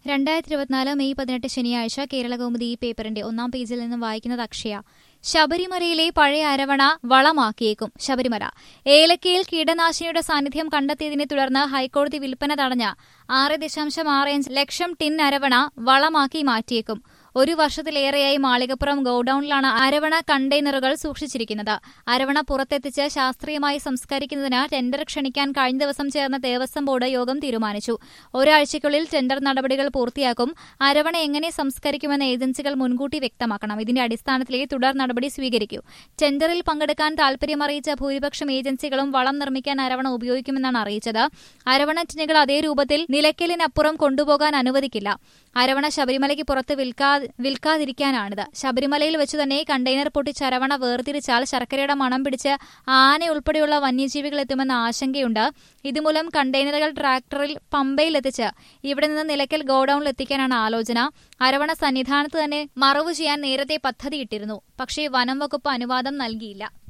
രണ്ടായിരത്തി ഇരുപത്തിനാല് മെയ് പതിനെട്ട് ശനിയാഴ്ച കേരളകൗമുദി ഈ പേപ്പറിന്റെ ഒന്നാം പേജിൽ നിന്നും വായിക്കുന്നത് അക്ഷയ ശബരിമലയിലെ പഴയ അരവണ വളമാക്കിയേക്കും ശബരിമല ഏലക്കയിൽ കീടനാശിനിയുടെ സാന്നിധ്യം കണ്ടെത്തിയതിനെ തുടർന്ന് ഹൈക്കോടതി വിൽപ്പന തടഞ്ഞ ആറ് ദശാംശം ആറ് അഞ്ച് ലക്ഷം ടിൻ അരവണ വളമാക്കി മാറ്റിയേക്കും ഒരു വർഷത്തിലേറെയായി മാളികപ്പുറം ഗോഡൌണിലാണ് അരവണ കണ്ടെയ്നറുകൾ സൂക്ഷിച്ചിരിക്കുന്നത് അരവണ പുറത്തെത്തിച്ച് ശാസ്ത്രീയമായി സംസ്കരിക്കുന്നതിന് ടെൻഡർ ക്ഷണിക്കാൻ കഴിഞ്ഞ ദിവസം ചേർന്ന ദേവസ്വം ബോർഡ് യോഗം തീരുമാനിച്ചു ഒരാഴ്ചയ്ക്കുള്ളിൽ ടെൻഡർ നടപടികൾ പൂർത്തിയാക്കും അരവണ എങ്ങനെ സംസ്കരിക്കുമെന്ന് ഏജൻസികൾ മുൻകൂട്ടി വ്യക്തമാക്കണം ഇതിന്റെ അടിസ്ഥാനത്തിലേ തുടർ നടപടി സ്വീകരിക്കൂ ടെൻഡറിൽ പങ്കെടുക്കാൻ താൽപര്യമറിയിച്ച ഭൂരിപക്ഷം ഏജൻസികളും വളം നിർമ്മിക്കാൻ അരവണ ഉപയോഗിക്കുമെന്നാണ് അറിയിച്ചത് അരവണ ടിന്നുകൾ അതേ രൂപത്തിൽ നിലയ്ക്കലിനപ്പുറം കൊണ്ടുപോകാൻ അനുവദിക്കില്ല അരവണ ശബരിമലയ്ക്ക് പുറത്ത് വിൽക്കാ വിൽക്കാതിരിക്കാനാണിത് ശബരിമലയിൽ വെച്ച് തന്നെ കണ്ടെയ്നർ പൊട്ടിച്ച് അരവണ വേർതിരിച്ചാൽ ശർക്കരയുടെ മണം പിടിച്ച് ആന ഉൾപ്പെടെയുള്ള വന്യജീവികൾ എത്തുമെന്ന ആശങ്കയുണ്ട് ഇതുമൂലം കണ്ടെയ്നറുകൾ ട്രാക്ടറിൽ പമ്പയിലെത്തിച്ച് ഇവിടെ നിന്ന് നിലയ്ക്കൽ ഗോഡൌണിൽ എത്തിക്കാനാണ് ആലോചന അരവണ സന്നിധാനത്ത് തന്നെ മറവു ചെയ്യാൻ നേരത്തെ പദ്ധതിയിട്ടിരുന്നു പക്ഷേ വനം വകുപ്പ് അനുവാദം നൽകിയില്ല